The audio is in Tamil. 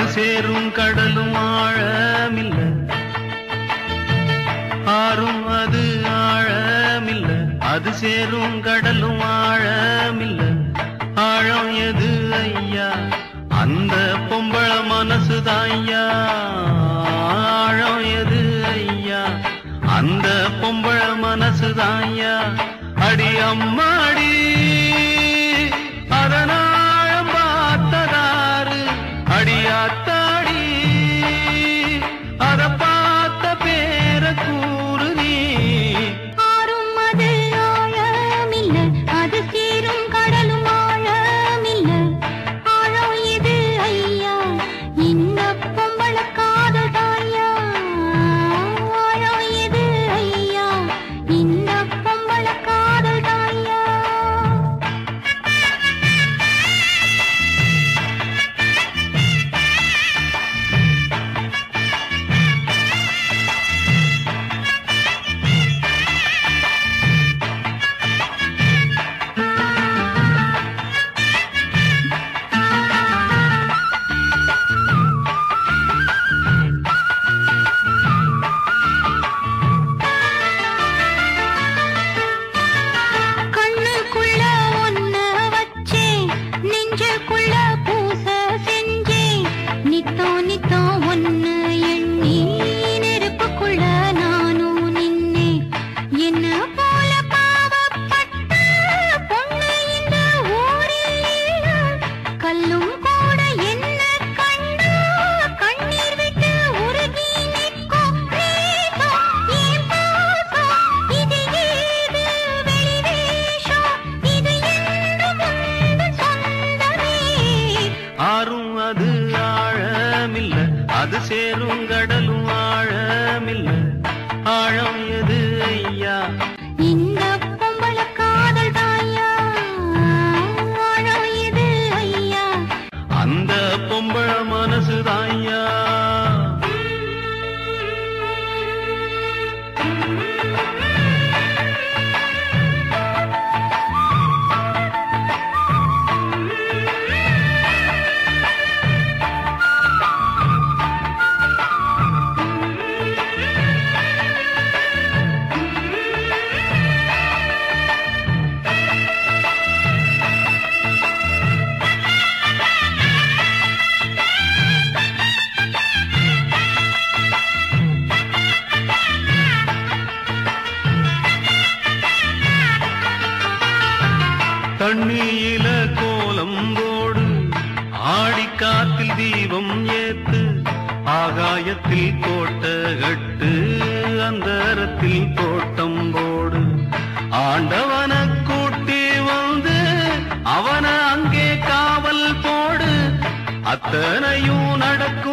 சேரும் கடலும் ஆழமில்ல ஆறும் அது ஆழமில்ல அது சேரும் கடலும் ஆழமில்ல ஆழம் எது ஐயா அந்த பொம்பள மனசுதான் ஐயா ஆழம் எது ஐயா அந்த பொம்பள மனசுதான் ஐயா அடி அம்மாடி அதனாழம் பார்த்ததாரு அடியாத்தாடி அத பார்த்த பேர கூறு நீ ஆறும் அது ஆழமில்ல அது சேரும் கடலும் ஆழமில்ல ஆழம் இது ஐயா இந்த பொம்பள காதல் தாயா ஆழம் இது ஐயா இந்த பொம்பள காதல் தாயா கண்ணுக்குள்ள ஒன்ன வச்சேன் நெஞ்சுக்குள்ள பூச செஞ்சேன் நித்தோ நித்தோ ஒன்னு எண்ணி நெருப்புக்குள்ள நானும் நின்னேன் என்ன போல பாவப்பட்ட பொண்ணு இந்த ஊரில் இல்ல. கல்லும் கூட என்ன கண்டா கண்ணீர் விட்டு உருகி நிற்கும் நேசம் என் பாசம் இது ஏது வெளிவேஷம் இது என்றும் உந்தன் சொந்தமே ஆறும் அது ஆழமில்ல அது சேரும் கடலும் ஆழமில்ல ஆழம் எது ஐயா இந்த பொம்பள காதல் தாயா ஆழம் இது ஐயா அந்த பொம்பள மனசுதான் ஐயா தண்ணியில கோலம் போடு ஆடிக்காத்தில் தீபம் ஏத்து ஆகாயத்தில் கோட்ட கட்டு அந்தரத்தில் தோட்டம் போடு ஆண்டவன கூட்டி வந்து அவன அங்கே காவல் போடு அத்தனையும் நடக்கும்